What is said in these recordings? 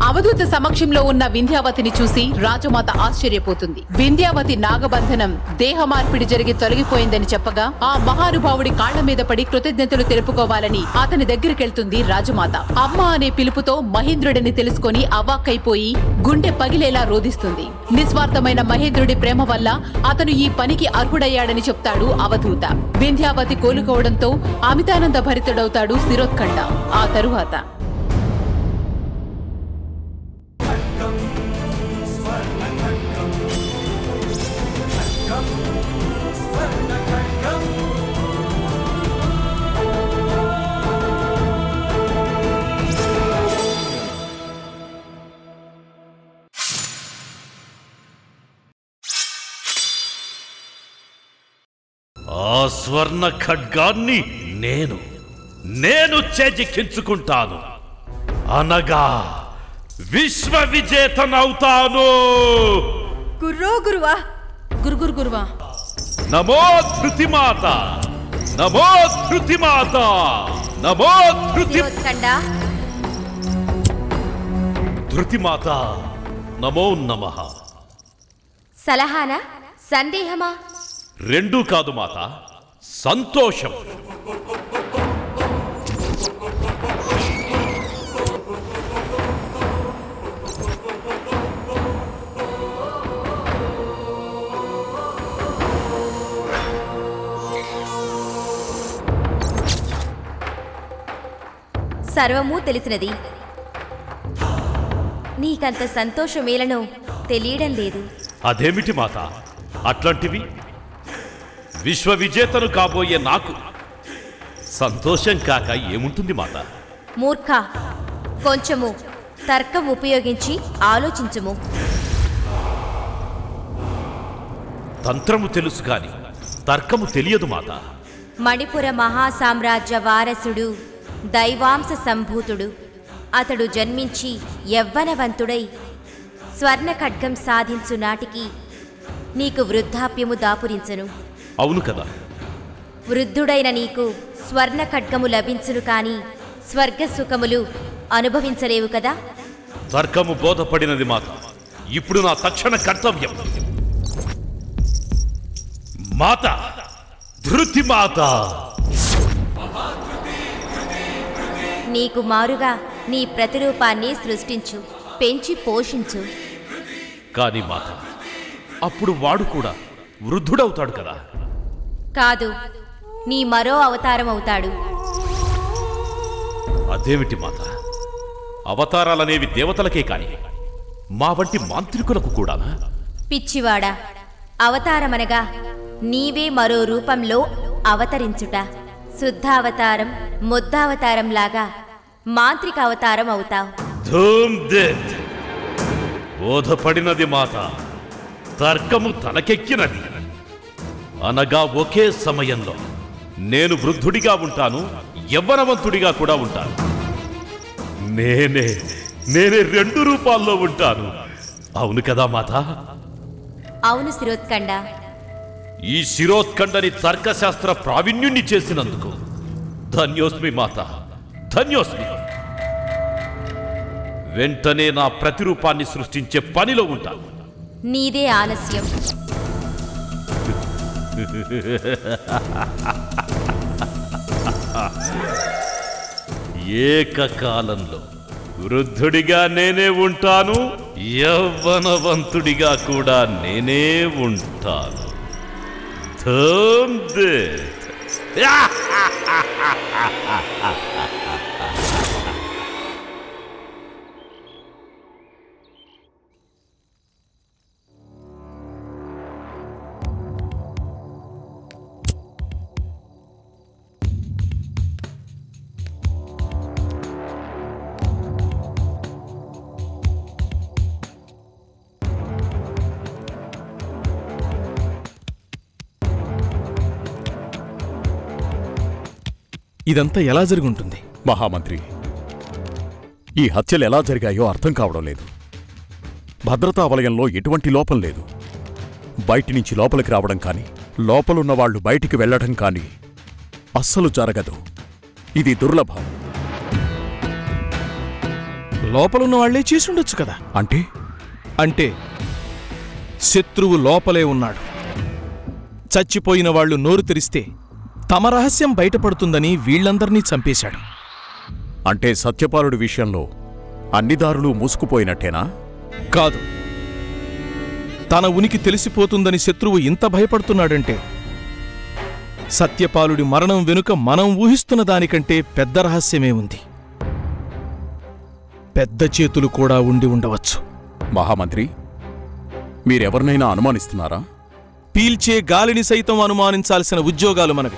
అవధూత సమక్షంలో ఉన్న వింధ్యావతిని చూసి రాజమాత ఆశ్చర్యపోతుంది వింధ్యావతి నాగబంధనం దేహ మార్పిడి జరిగి తొలగిపోయిందని చెప్పగా ఆ మహానుభావుడి కాళ్ల మీద పడి కృతజ్ఞతలు తెలుపుకోవాలని అతని దగ్గరికెళ్తుంది రాజమాత అమ్మ అనే పిలుపుతో మహేంద్రుడిని తెలుసుకొని అవాక్కైపోయి గుండె పగిలేలా రోధిస్తుంది నిస్వార్థమైన మహేంద్రుడి ప్రేమ వల్ల అతను ఈ పనికి అర్హుడయ్యాడని చెప్తాడు అవధూత వింధ్యావతి కోలుకోవడంతో అమితానంద భరితుడవుతాడు శిరోత్కండ ఆ తరువాత ఆ స్వర్ణ ఖడ్గాన్ని నేను నేను చేజిక్కించుకుంటాను అనగా విశ్వ విజేతనవుతాను గుర్రో గురువా గురుగురు గురువా నమో ధృతిమాత నమో ధృతిమాత నమో ధృతి శిరోత్కండ ధృతిమాత నమో నమః సలహానా సందేహమా రెండూ కాదు మాత సంతోషం సర్వము తెలిసినది నీకంత సంతోషమేలను తెలియడం లేదు అదేమిటి మాత అట్లాంటివి విశ్వ విజేతను కాబోయే నాకు సంతోషం కాక ఏముంటుంది మాత మూర్ఖ కొంచెము తర్కం ఉపయోగించి ఆలోచించుము తంత్రము తెలుసు కాని తర్కము తెలియదు మాత మణిపుర మహాసామ్రాజ్య వారసుడు దైవాంశ సంభూతుడు అతడు జన్మించి యవ్వనవంతుడై స్వర్ణ ఖడ్గం సాధించు నాటికి నీకు వృద్ధాప్యము దాపురించను అవును కదా వృద్ధుడైన నీకు స్వర్ణ ఖడ్గము లభించును కాని స్వర్గ సుఖములు అనుభవించలేవు కదా తర్కము బోధపడినది మాత ఇప్పుడు నా తక్షణ కర్తవ్యం మాత ధృతి మాత నీకు మారుగా నీ ప్రతిరూపాన్ని సృష్టించు పెంచి పోషించు కాని మాత అప్పుడు వాడు కూడా వృద్ధుడవుతాడు కదా కాదు నీ మరో అవతారం అవుతాడు అదేమిటి మాత అవతారాలనేవి దేవతలకే కాని మా వంటి మాంత్రికులకు కూడానా పిచ్చివాడా అవతారమనగా నీవే మరో రూపంలో అవతరించుట శుద్ధావతారం ముద్దావతారం లాగా మాంత్రిక అవతారం అవుతావు ధూమ్ దేత్ బోధపడినది మాత తర్కము తలకెక్కినది అనగా ఒకే సమయంలో నేను వృద్ధుడిగా ఉంటాను యవ్వనవంతుడిగా కూడా ఉంటాను నేనే నేనే రెండు రూపాల్లో ఉంటాను అవును కదా మాత అవును శిరోత్కండ ఈ శిరోత్కండని తర్కశాస్త్ర ప్రావీణ్యుణ్ణి చేసినందుకు ధన్యోస్మి మాత ధన్యోస్మి వెంటనే నా ప్రతిరూపాన్ని సృష్టించే పనిలో ఉంటాను నీదే ఆలస్యం ఏకకాలంలో వృద్ధుడిగా నేనే ఉంటాను యవ్వనవంతుడిగా కూడా నేనే ఉంటాను ధూమ్ దేత్. ఇదంతా ఎలా జరిగి ఉంటుంది మహామంత్రి ఈ హత్యలు ఎలా జరిగాయో అర్థం కావడం లేదు భద్రతా వలయంలో ఎటువంటి లోపం లేదు బయటి నుంచి లోపలికి రావడం కానీ లోపలున్న వాళ్ళు బయటికి వెళ్ళడం కానీ అస్సలు జరగదు ఇది దుర్లభం లోపలున్న వాళ్లే చేసుండొచ్చు కదా అంటే అంటే శత్రువు లోపలే ఉన్నాడు చచ్చిపోయిన వాళ్ళు నోరు తెరిస్తే తమ రహస్యం బయటపడుతుందని వీళ్ళందర్నీ చంపేశాడు అంటే సత్యపాలుడి విషయంలో అన్ని దారులు మూసుకుపోయినట్టేనా కాదు తన ఉనికి తెలిసిపోతుందని శత్రువు ఇంత భయపడుతున్నాడంటే సత్యపాలుడి మరణం వెనుక మనం ఊహిస్తున్న దానికంటే పెద్ద రహస్యమే ఉంది పెద్ద చేతులు కూడా ఉండి ఉండవచ్చు మహామంత్రి మీరెవరినైనా అనుమానిస్తున్నారా పీల్చే గాలిని సైతం అనుమానించాల్సిన ఉద్యోగాలు మనవి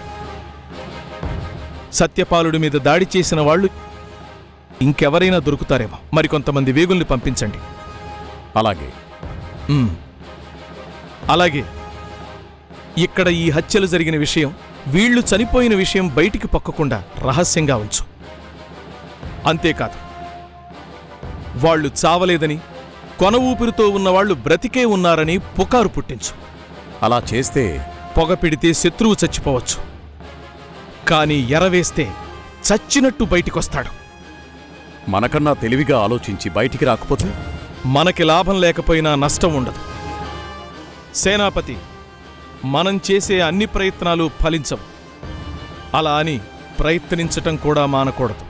సత్యపాలుడి మీద దాడి చేసిన వాళ్ళు ఇంకెవరైనా దొరుకుతారేమో మరికొంతమంది వేగుల్ని పంపించండి అలాగే ఉమ్. అలాగే ఇక్కడ ఈ హత్యలు జరిగిన విషయం వీళ్ళు చనిపోయిన విషయం బయటికి పొక్కకుండా రహస్యంగా ఉంచు అంతేకాదు వాళ్ళు చావలేదని కొన ఊపిరితో ఉన్నవాళ్లు బ్రతికే ఉన్నారని పుకారు పుట్టించు అలా చేస్తే పొగ పెడితే శత్రువు చచ్చిపోవచ్చు కాని ఎరవేస్తే చచ్చినట్టు బయటికొస్తాడు మనకన్నా తెలివిగా ఆలోచించి బయటికి రాకపోతే మనకి లాభం లేకపోయినా నష్టం ఉండదు సేనాపతి మనం చేసే అన్ని ప్రయత్నాలు ఫలించవు అలా అని ప్రయత్నించటం కూడా మానకూడదు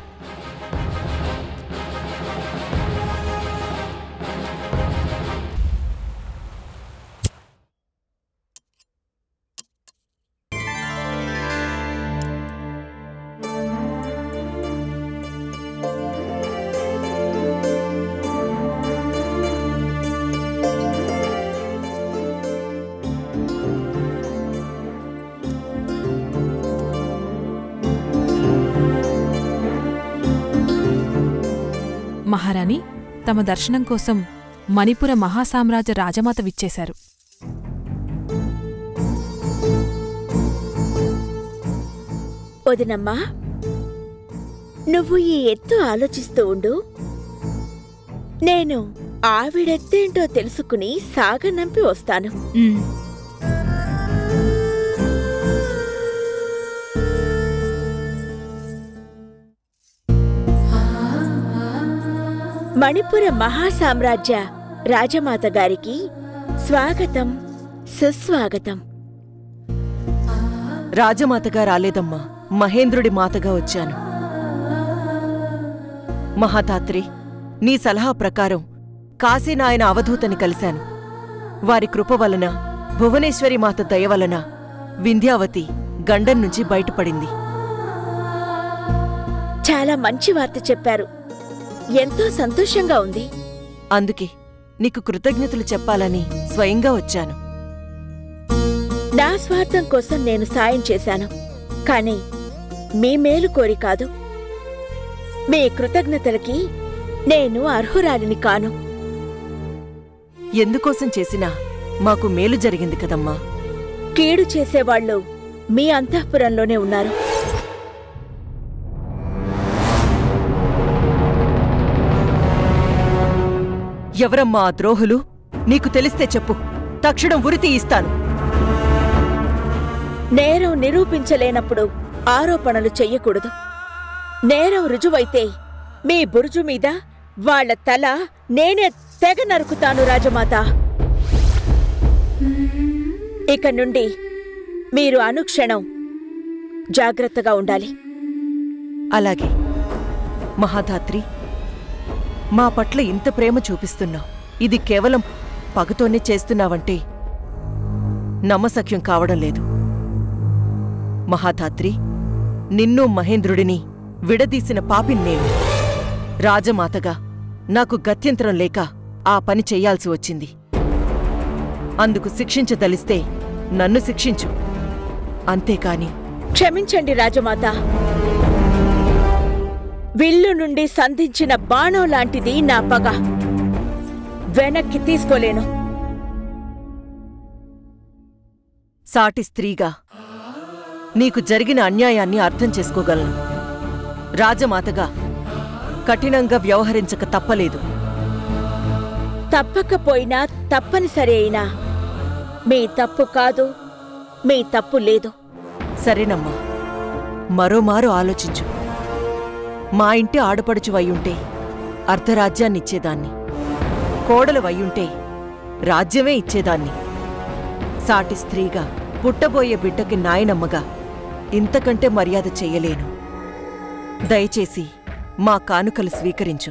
మహారాణి తమ దర్శనం కోసం మణిపుర మహాసామ్రాజ్య రాజమాత విచ్చేశారు వదినమ్మా నువ్వు ఈ ఎత్తు ఆలోచిస్తూ ఉండు నేను ఆవిడెత్తేంటో తెలుసుకుని సాగనంపి వస్తాను మణిపుర మహాసామ్రాజ్య రాజమాత గారికి స్వాగతం సుస్వాగతం రాజమాతగా రాలేదమ్మా మహేంద్రుడి మాతగా వచ్చాను మహాతాత్రి నీ సలహా ప్రకారం కాశీనాయన అవధూతని కలిశాను వారి కృప వలన భువనేశ్వరి మాత దయ వలన వింధ్యావతి గండం నుంచి బయటపడింది చాలా మంచి వార్త చెప్పారు ఎంతో సంతోషంగా ఉంది అందుకే నీకు కృతజ్ఞతలు చెప్పాలని స్వయంగా వచ్చాను నా స్వార్థం కోసం నేను సాయం చేశాను కానీ మీ మేలు కోరి కాదు మీ కృతజ్ఞతలకి నేను అర్హురాలిని కాను ఎందుకోసం చేసినా మాకు మేలు జరిగింది కదమ్మా కీడు చేసేవాళ్ళు మీ అంతఃపురంలోనే ఉన్నారు ఎవరమ్మా ఆ ద్రోహులు నీకు తెలిస్తే చెప్పు తక్షణం ఉరితి ఇస్తాను నేరం నిరూపించలేనప్పుడు ఆరోపణలు చెయ్యకూడదు నేరం రుజువైతే మీ బురుజు మీద వాళ్ళ తల నేనే తెగ నరుకుతాను రాజమాత ఇక నుండి మీరు అనుక్షణం జాగ్రత్తగా ఉండాలి అలాగే మహాధాత్రి మా పట్ల ఇంత ప్రేమ చూపిస్తున్నావు ఇది కేవలం పగతోనే చేస్తున్నావంటే నమ్మసఖ్యం కావడం లేదు మహాధాత్రి నిన్ను మహేంద్రుడిని విడదీసిన పాపిని నేను రాజమాతగా నాకు గత్యంతరం లేక ఆ పని చెయ్యాల్సి వచ్చింది అందుకు శిక్షించదలిస్తే నన్ను శిక్షించు అంతేకాని క్షమించండి రాజమాత విల్లు నుండి సంధించిన బాణం లాంటిది నా పగ వెనక్కి తీసుకోలేను సాటి స్త్రీగా నీకు జరిగిన అన్యాయాన్ని అర్థం చేసుకోగలను రాజమాతగా కఠినంగా వ్యవహరించక తప్పలేదు తప్పకపోయినా తప్పనిసరి అయినా మీ తప్పు కాదు మీ తప్పు లేదు సరేనమ్మా మరోమారు ఆలోచించు మా ఇంటి ఆడపడుచువై ఉంటే అర్ధరాజ్యాన్నిచ్చేదాన్ని కోడలు అయ్యుంటే రాజ్యమే ఇచ్చేదాన్ని సాటి స్త్రీగా పుట్టబోయే బిడ్డకి నాయనమ్మగా ఇంతకంటే మర్యాద చెయ్యలేను దయచేసి మా కానుకలు స్వీకరించు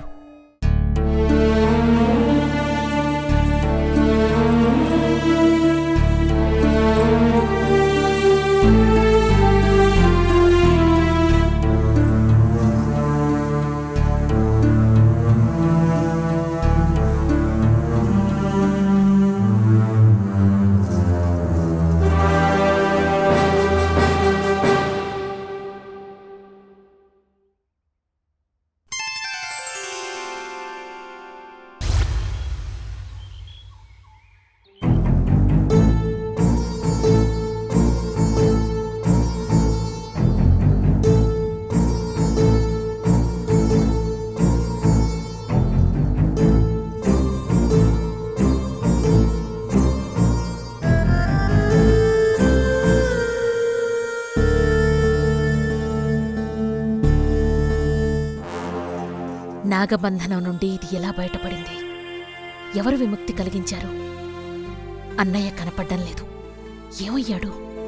నాగబంధనం నుండి ఇది ఎలా బయటపడింది ఎవరు విముక్తి కలిగించారు అన్నయ్య కనపడ్డం లేదు ఏమయ్యాడు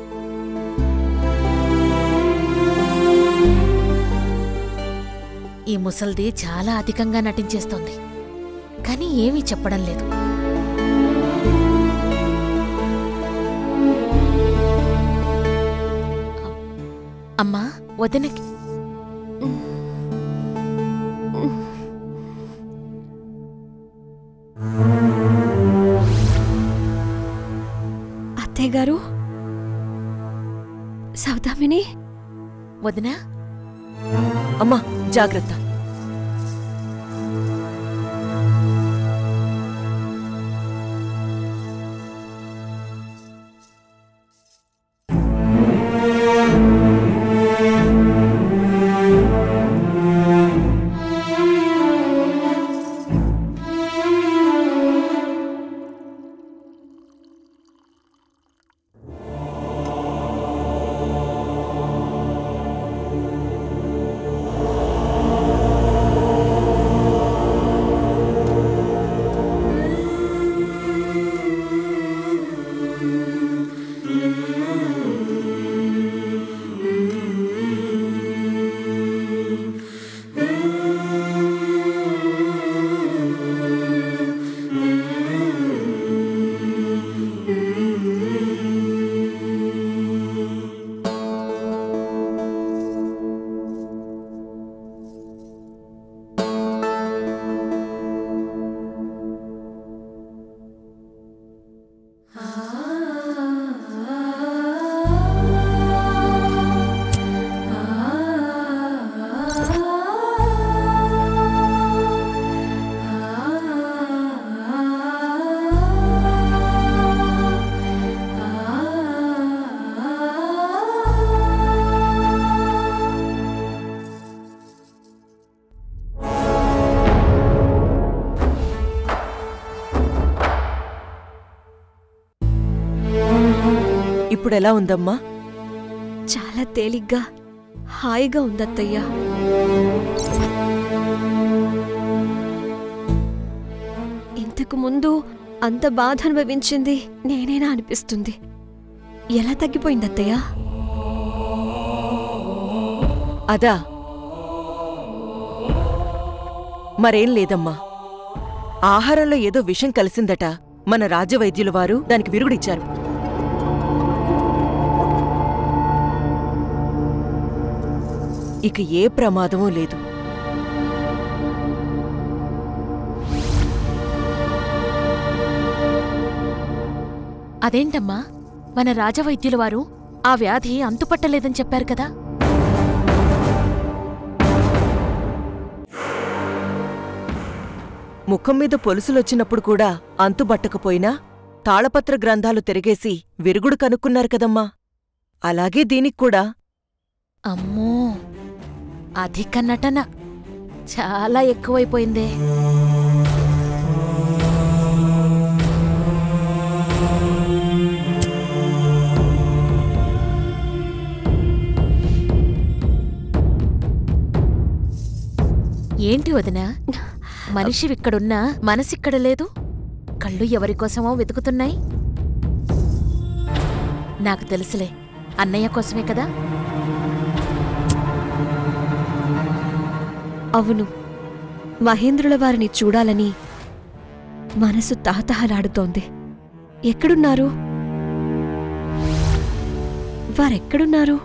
ఈ ముసల్ది చాలా అధికంగా నటించేస్తోంది కానీ ఏమీ చెప్పడం లేదు అమ్మా వదినకి అత్తయ్య గారు సౌదామిని వదినా అమ్మా జాగ్రత్త ఇప్పుడెలా ఉందమ్మా చాలా తేలిగ్గా హాయిగా ఉందత్తయ్యా ఇంతకు ముందు అంత బాధ అనుభవించింది నేనేనా అనిపిస్తుంది ఎలా తగ్గిపోయింది అత్తయ్యా అదా మరేం లేదమ్మా ఆహారంలో ఏదో విషం కలిసిందట మన రాజవైద్యుల వారు దానికి విరుగుడిచ్చారు ఇక ఏ ప్రమాదమూ లేదు అదేంటమ్మా మన రాజవైద్యుల వారు ఆ వ్యాధి అంతుపట్టలేదని చెప్పారు కదా ముఖం మీద పొలుసులొచ్చినప్పుడు కూడా అంతుబట్టకపోయినా తాళపత్ర గ్రంథాలు తిరిగేసి విరుగుడు కనుక్కున్నారు కదమ్మా అలాగే దీనిక్కూడా అమ్మో అధిక నటన చాలా ఎక్కువైపోయిందే ఏంటి వదినా మనిషి ఇక్కడున్నా మనసిక్కడ లేదు కళ్ళు ఎవరి కోసమో వెతుకుతున్నాయి నాకు తెలుసులే అన్నయ్య కోసమే కదా అవును మహేంద్రుల వారిని చూడాలని మనసు తహతహలాడుతోంది ఎక్కడున్నారు వారెక్కడున్నారు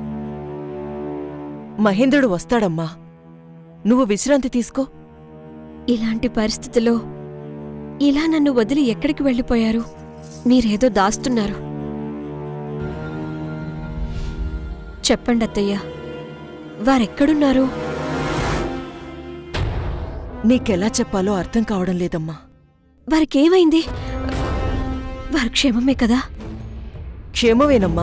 మహేంద్రుడు వస్తాడమ్మా నువ్వు విశ్రాంతి తీసుకో ఇలాంటి పరిస్థితిలో ఇలా నన్ను వదిలి ఎక్కడికి వెళ్ళిపోయారు మీరేదో దాస్తున్నారు చెప్పండి అత్తయ్య వారెక్కడున్నారు నీకెలా చెప్పాలో అర్థం కావడం లేదమ్మా వారికేమైంది వారు క్షేమమే కదా క్షేమమేనమ్మా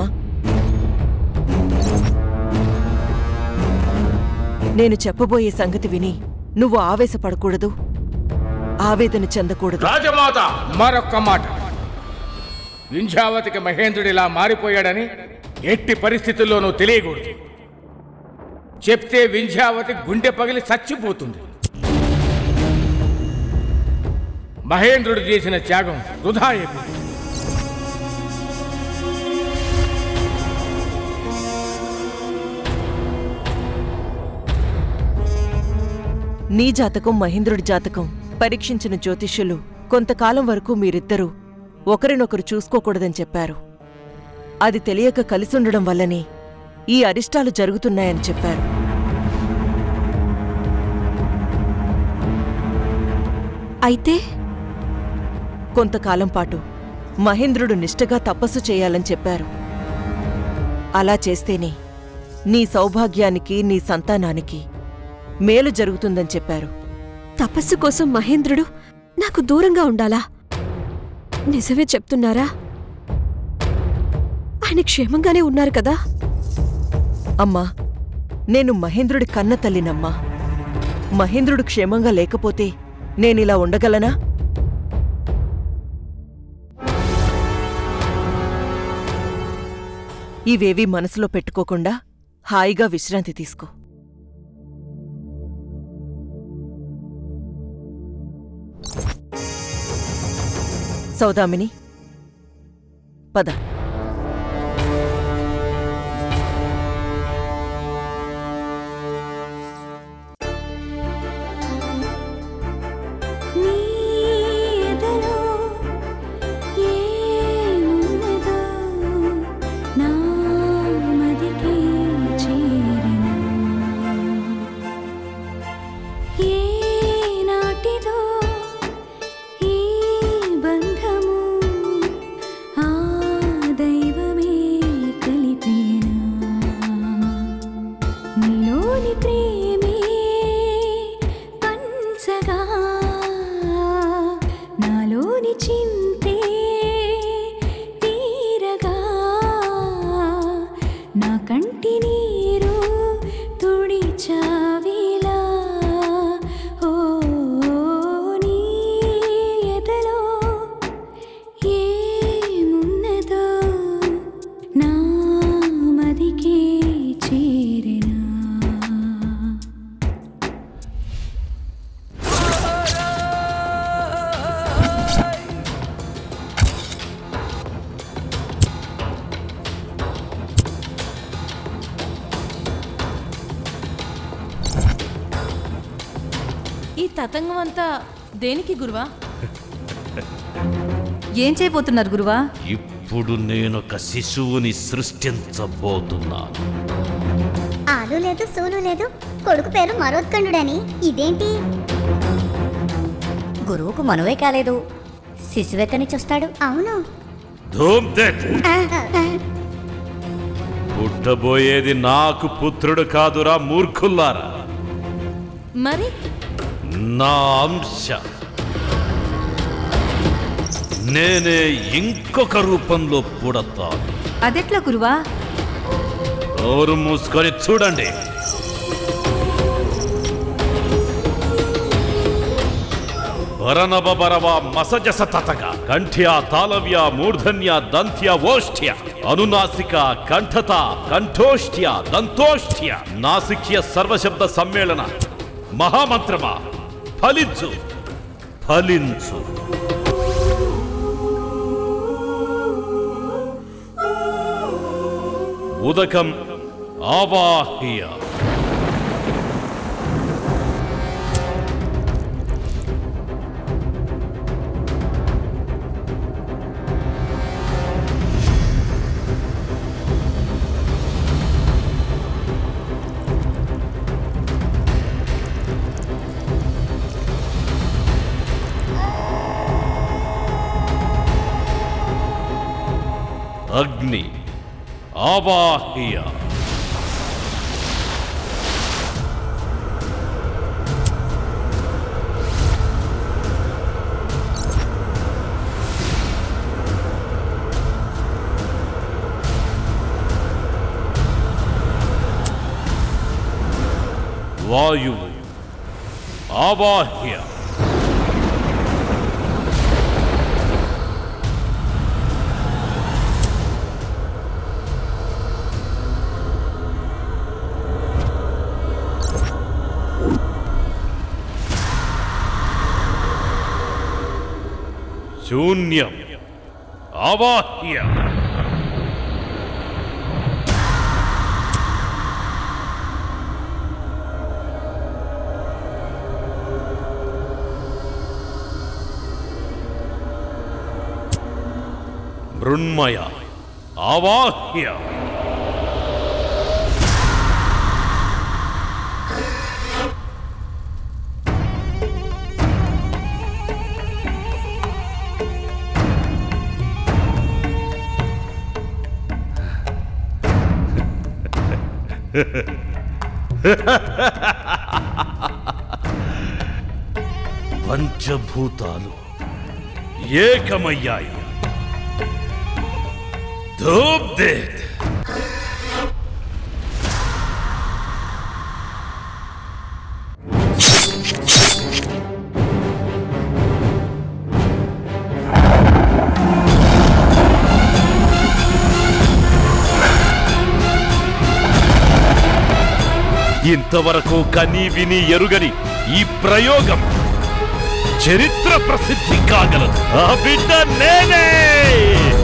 నేను చెప్పబోయే సంగతి విని నువ్వు ఆవేశపడకూడదు ఆవేదన చెందకూడదు రాజమాత మరొక్క మాట వింధ్యావతికి మహేంద్రుడిలా మారిపోయాడని ఎట్టి పరిస్థితుల్లోనూ తెలియకూడదు చెప్తే వింధ్యావతి గుండె పగిలి చచ్చిపోతుంది మహేంద్రుడు చేసిన త్యాగం వృధా అయిపోయింది నీ జాతకం మహేంద్రుడి జాతకం పరీక్షించిన జ్యోతిష్యులు కొంతకాలం వరకు మీరిద్దరూ ఒకరినొకరు చూసుకోకూడదని చెప్పారు అది తెలియక కలిసుండడం వల్లనే ఈ అరిష్టాలు జరుగుతున్నాయని చెప్పారు అయితే కొంతకాలం పాటు మహేంద్రుడు నిష్టగా తపస్సు చేయాలని చెప్పారు అలా చేస్తేనే నీ సౌభాగ్యానికి నీ సంతానానికి మేలు జరుగుతుందని చెప్పారు తపస్సు కోసం మహేంద్రుడు నాకు దూరంగా ఉండాలా నిజమే చెప్తున్నారా ఆయన క్షేమంగానే ఉన్నారు కదా అమ్మా నేను మహేంద్రుడి కన్న తల్లినమ్మా మహేంద్రుడు క్షేమంగా లేకపోతే నేనిలా ఉండగలనా ఇవేవీ మనసులో పెట్టుకోకుండా హాయిగా విశ్రాంతి తీసుకో సౌదామిని పద ప్రేమే పంచగా నాలోని చింతే తీరగా నా కంటి నీరు తుడిచావిలా ఓ నీ ఎదలో ఏమున్నదో నా మదికే చేరినా ఈ తతంగం అంతా దేనికి గురువా ఏం చేయబోతున్నారు గురువా ఇప్పుడు నేనొక శిశువుని సృష్టించబోతున్నాను ఆలు లేదు సూలు లేదు కొడుకు పేరు మరోత్కండుడని ఇదేంటి గురువుకు మనువే కాలేదు శిశువెక్కని చూస్తాడు అవును ధూమ్ దట్ పుట్టబోయేది నాకు పుత్రుడు కాదురా మూర్ఖుల్లారా మరి నా అంశ నేనే ఇంకొక రూపంలో పుడతాను అదెట్లా గురువా నోరు మూసుకొని చూడండి భరనభ భరవ మసజస తతక కంఠ్య తాళవ్య మూర్ధన్య దంత్య ఓష్ఠ్య అనునాసిక కంఠత కంఠోష్ఠ్య దంతోష్ఠ్య నాసిక్య సర్వశబ్ద సమ్మేళన మహామంత్రమా ఫలించు ఫలించు ఉదకం ఆవాహ్య అగ్ని ఆవాహ్య వాయువు ఆవాహ్య శూన్యం ఆవాహ్య మృన్మయ ఆవాహ్య పంచభూతాలు ఏకమయ్యాయి ధూప్దేత్ ఇంతవరకు కని విని ఎరుగని ఈ ప్రయోగం చరిత్ర ప్రసిద్ధి కాగలదు ఆ బిడ్డ నేనే